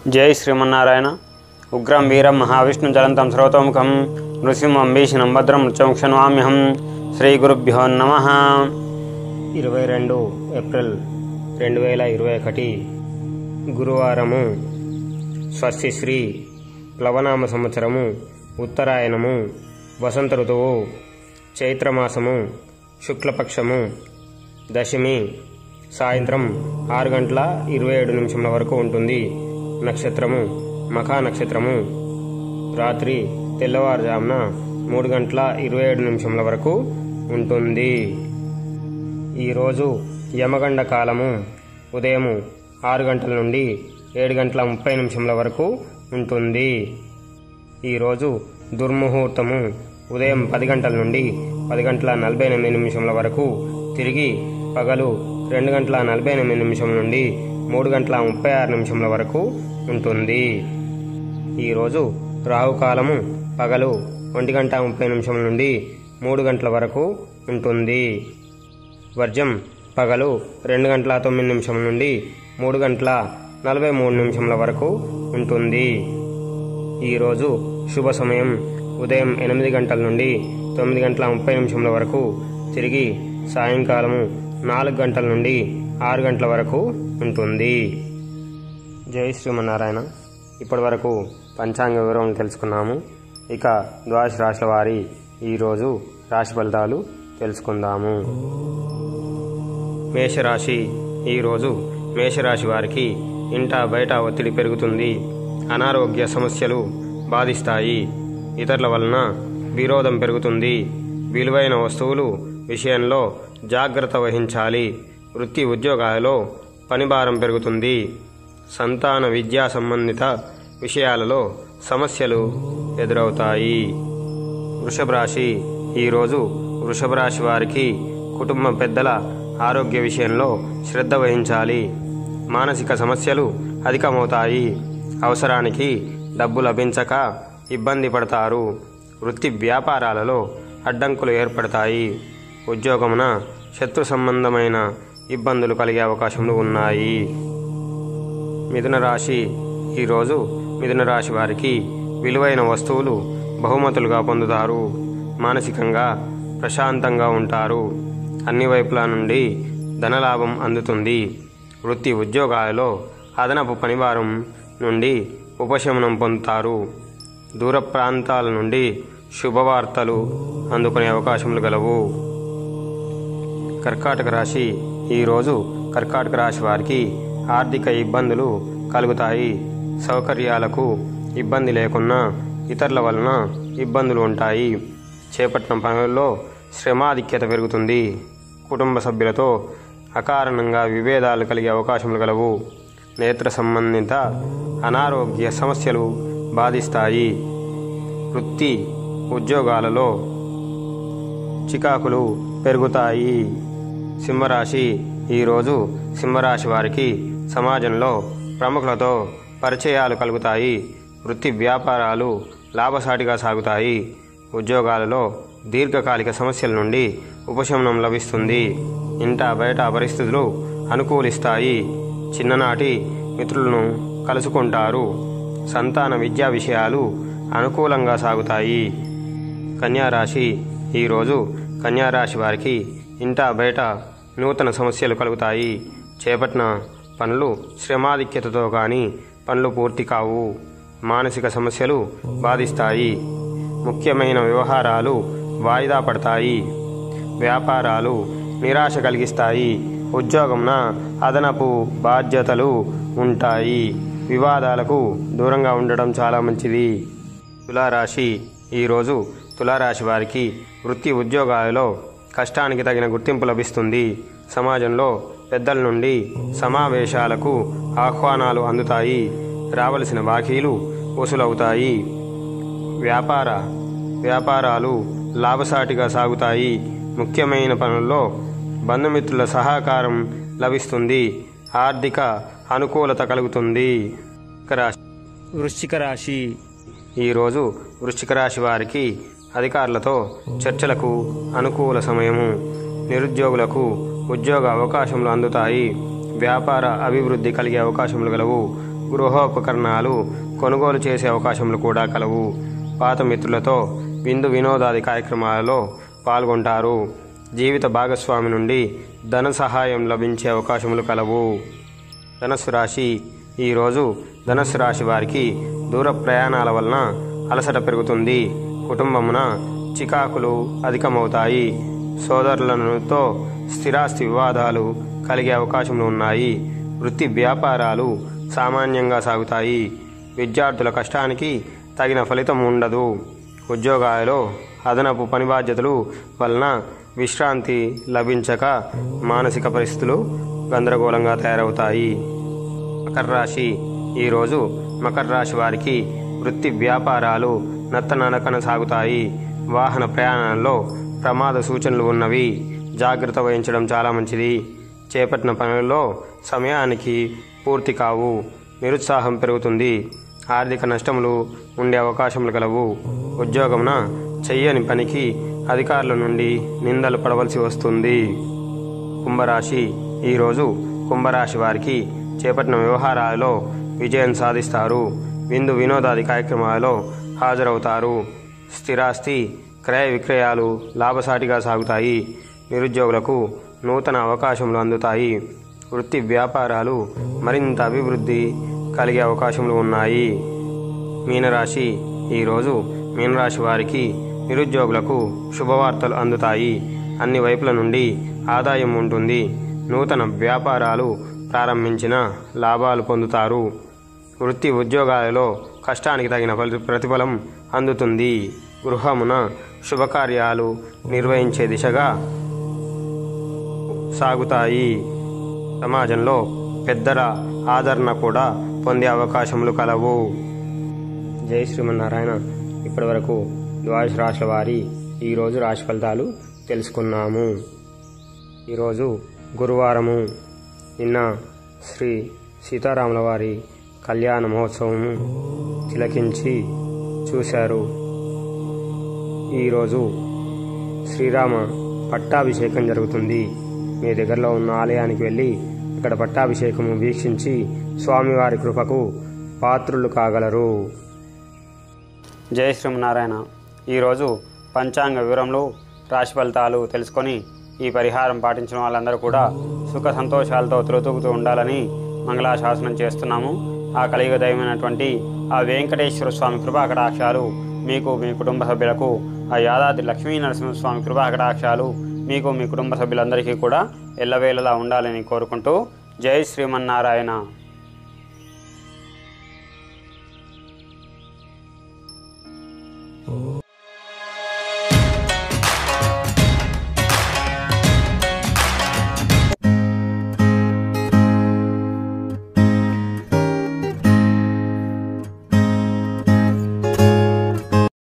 జై శ్రీమన్నారాయణ ఉగ్రం వీరం మహావిష్ణు జలంతం సర్వతోముఖం నృసింహం భీషణం భద్రం మృత్యుముక్షణవామ్యహం శ్రీ గురుభ్యో నమ ఇరవై రెండు ఏప్రిల్ రెండు వేల ఇరవై ఒకటి గురువారము స్వస్తి శ్రీ ప్లవనామ సంవత్సరము ఉత్తరాయణము వసంత ఋతువు చైత్రమాసము శుక్లపక్షము దశమి సాయంత్రం ఆరు గంటల ఇరవై ఏడు నిమిషముల వరకు ఉంటుంది నక్షత్రము మఖా నక్షత్రము రాత్రి తెల్లవారుజామున మూడు గంటల ఇరవై ఏడు నిమిషముల వరకు ఉంటుంది ఈరోజు యమగండ కాలము ఉదయం ఆరు గంటల నుండి ఏడు గంటల ముప్పై నిమిషముల వరకు ఉంటుంది ఈరోజు దుర్ముహూర్తము ఉదయం పది గంటల నుండి పది గంటల నలభై ఎనిమిది నిమిషముల వరకు తిరిగి పగలు రెండు గంటల నలభై ఎనిమిది నిమిషం నుండి మూడు గంటల ముప్పై ఆరు నిమిషముల వరకు ఉంటుంది ఈరోజు రాహుకాలము పగలు ఒంటి గంట ముప్పై నిమిషముల నుండి మూడు గంటల వరకు ఉంటుంది వర్జం పగలు రెండు గంటల తొమ్మిది నిమిషముల నుండి మూడు గంటల నలభై మూడు నిమిషముల వరకు ఉంటుంది ఈరోజు శుభ సమయం ఉదయం ఎనిమిది గంటల నుండి తొమ్మిది గంటల ముప్పై నిమిషముల వరకు తిరిగి సాయంకాలము నాలుగు గంటల నుండి ఆరు గంటల వరకు ఉంటుంది జై శ్రీమన్నారాయణ ఇప్పటి వరకు పంచాంగ వివరం తెలుసుకున్నాము ఇక ద్వాదశ రాశుల వారి ఈరోజు రాశి ఫలితాలు తెలుసుకుందాము మేషరాశి ఈరోజు మేషరాశి వారికి ఇంట బయట ఒత్తిడి పెరుగుతుంది అనారోగ్య సమస్యలు బాధిస్తాయి ఇతరుల వలన విరోధం పెరుగుతుంది విలువైన వస్తువులు విషయంలో జాగ్రత్త వహించాలి వృత్తి ఉద్యోగాలలో పనిభారం పెరుగుతుంది సంతాన విద్యా సంబంధిత విషయాలలో సమస్యలు ఎదురవుతాయి వృషభ రాశి ఈరోజు వృషభ రాశి వారికి కుటుంబ పెద్దల ఆరోగ్య విషయంలో శ్రద్ధ వహించాలి మానసిక సమస్యలు అధికమవుతాయి అవసరానికి డబ్బు లభించక ఇబ్బంది పడతారు వృత్తి వ్యాపారాలలో అడ్డంకులు ఏర్పడతాయి ఉద్యోగమున శత్రు సంబంధమైన ఇబ్బందులు కలిగే అవకాశములు ఉన్నాయి మిథున రాశి ఈరోజు మిథున రాశి వారికి విలువైన వస్తువులు బహుమతులుగా పొందుతారు మానసికంగా ప్రశాంతంగా ఉంటారు అన్ని వైపుల నుండి ధనలాభం అందుతుంది వృత్తి ఉద్యోగాలలో అదనపు పనిభారం నుండి ఉపశమనం పొందుతారు దూర ప్రాంతాల నుండి శుభవార్తలు అందుకునే అవకాశములు గలవు కర్కాటక రాశి ఈరోజు కర్కాటక రాశి వారికి ఆర్థిక ఇబ్బందులు కలుగుతాయి సౌకర్యాలకు ఇబ్బంది లేకున్నా ఇతరుల వలన ఇబ్బందులు ఉంటాయి చేపట్టిన పనుల్లో శ్రమాధిక్యత పెరుగుతుంది కుటుంబ సభ్యులతో అకారణంగా విభేదాలు కలిగే అవకాశములు గలవు నేత్ర సంబంధిత అనారోగ్య సమస్యలు బాధిస్తాయి వృత్తి ఉద్యోగాలలో చికాకులు పెరుగుతాయి సింహరాశి ఈరోజు సింహరాశి వారికి సమాజంలో ప్రముఖులతో పరిచయాలు కలుగుతాయి వృత్తి వ్యాపారాలు లాభసాటిగా సాగుతాయి ఉద్యోగాలలో దీర్ఘకాలిక సమస్యల నుండి ఉపశమనం లభిస్తుంది ఇంట బయట పరిస్థితులు అనుకూలిస్తాయి చిన్ననాటి మిత్రులను కలుసుకుంటారు సంతాన విద్యా విషయాలు అనుకూలంగా సాగుతాయి కన్యారాశి ఈరోజు కన్యారాశి వారికి ఇంట బయట నూతన సమస్యలు కలుగుతాయి చేపట్టిన పనులు శ్రమాధిక్యతతో కానీ పనులు పూర్తి కావు మానసిక సమస్యలు బాధిస్తాయి ముఖ్యమైన వ్యవహారాలు వాయిదా పడతాయి వ్యాపారాలు నిరాశ కలిగిస్తాయి ఉద్యోగంన అదనపు బాధ్యతలు ఉంటాయి వివాదాలకు దూరంగా ఉండడం చాలా మంచిది తులారాశి ఈరోజు తులారాశి వారికి వృత్తి ఉద్యోగాలలో కష్టానికి తగిన గుర్తింపు లభిస్తుంది సమాజంలో పెద్దల నుండి సమావేశాలకు ఆహ్వానాలు అందుతాయి రావలసిన బాకీలు వసూలవుతాయి వ్యాపార వ్యాపారాలు లాభసాటిగా సాగుతాయి ముఖ్యమైన పనుల్లో బంధుమిత్రుల సహకారం లభిస్తుంది ఆర్థిక అనుకూలత కలుగుతుంది రాశి వృశ్చిక రాశి ఈరోజు వృశ్చిక రాశి వారికి అధికారులతో చర్చలకు అనుకూల సమయము నిరుద్యోగులకు ఉద్యోగ అవకాశములు అందుతాయి వ్యాపార అభివృద్ధి కలిగే అవకాశములు గలవు గృహోపకరణాలు కొనుగోలు చేసే అవకాశములు కూడా కలవు పాత మిత్రులతో విందు వినోదాది కార్యక్రమాలలో పాల్గొంటారు జీవిత భాగస్వామి నుండి ధన సహాయం లభించే అవకాశములు కలవు ధనస్సు రాశి ఈరోజు ధనస్సు రాశి వారికి దూర ప్రయాణాల వలన అలసట పెరుగుతుంది కుటుంబమున చికాకులు అధికమవుతాయి సోదరులతో స్థిరాస్తి వివాదాలు కలిగే అవకాశములు ఉన్నాయి వృత్తి వ్యాపారాలు సామాన్యంగా సాగుతాయి విద్యార్థుల కష్టానికి తగిన ఫలితం ఉండదు ఉద్యోగాలలో అదనపు పని బాధ్యతలు వలన విశ్రాంతి లభించక మానసిక పరిస్థితులు గందరగోళంగా తయారవుతాయి మకర రాశి ఈరోజు మకర రాశి వారికి వృత్తి వ్యాపారాలు నత్తనడకన సాగుతాయి వాహన ప్రయాణంలో ప్రమాద సూచనలు ఉన్నవి జాగ్రత్త వహించడం చాలా మంచిది చేపట్టిన పనుల్లో సమయానికి పూర్తి కావు నిరుత్సాహం పెరుగుతుంది ఆర్థిక నష్టములు ఉండే అవకాశములు కలవు ఉద్యోగమున చెయ్యని పనికి అధికారుల నుండి నిందలు పడవలసి వస్తుంది కుంభరాశి ఈరోజు కుంభరాశి వారికి చేపట్టిన వ్యవహారాలలో విజయం సాధిస్తారు విందు వినోదాది కార్యక్రమాలలో హాజరవుతారు స్థిరాస్తి క్రయ విక్రయాలు లాభసాటిగా సాగుతాయి నిరుద్యోగులకు నూతన అవకాశములు అందుతాయి వృత్తి వ్యాపారాలు మరింత అభివృద్ధి కలిగే అవకాశములు ఉన్నాయి మీనరాశి ఈరోజు మీనరాశి వారికి నిరుద్యోగులకు శుభవార్తలు అందుతాయి అన్ని వైపుల నుండి ఆదాయం ఉంటుంది నూతన వ్యాపారాలు ప్రారంభించిన లాభాలు పొందుతారు వృత్తి ఉద్యోగాలలో కష్టానికి తగిన ఫలి- ప్రతిఫలం అందుతుంది గృహమున శుభకార్యాలు నిర్వహించే దిశగా సాగుతాయి సమాజంలో పెద్దల ఆదరణ కూడా పొందే అవకాశములు కలవు జై శ్రీమన్నారాయణ ఇప్పటి వరకు ద్వాదశ రాశుల వారి ఈరోజు రాశి ఫలితాలు తెలుసుకున్నాము ఈరోజు గురువారము నిన్న శ్రీ సీతారాముల వారి కళ్యాణ మహోత్సవము తిలకించి చూశారు ఈరోజు శ్రీరామ పట్టాభిషేకం జరుగుతుంది మీ దగ్గరలో ఉన్న ఆలయానికి వెళ్ళి అక్కడ పట్టాభిషేకము వీక్షించి స్వామివారి కృపకు పాత్రులు కాగలరు జై శ్రీమన్నారాయణ ఈరోజు పంచాంగ వివరంలో రాశి ఫలితాలు తెలుసుకొని ఈ పరిహారం పాటించిన వాళ్ళందరూ కూడా సుఖ సంతోషాలతో తులతూగుతూ ఉండాలని మంగళాశాసనం చేస్తున్నాము ఆ కలియుగ దైవమైనటువంటి ఆ వెంకటేశ్వర స్వామి కృపాకటాక్షాలు మీకు మీ కుటుంబ సభ్యులకు ఆ యాదాద్రి లక్ష్మీ నరసింహస్వామి కృపాకటాక్షాలు మీకు మీ కుటుంబ సభ్యులందరికీ కూడా ఎల్లవేళలా ఉండాలని కోరుకుంటూ జై శ్రీమన్నారాయణ ఓ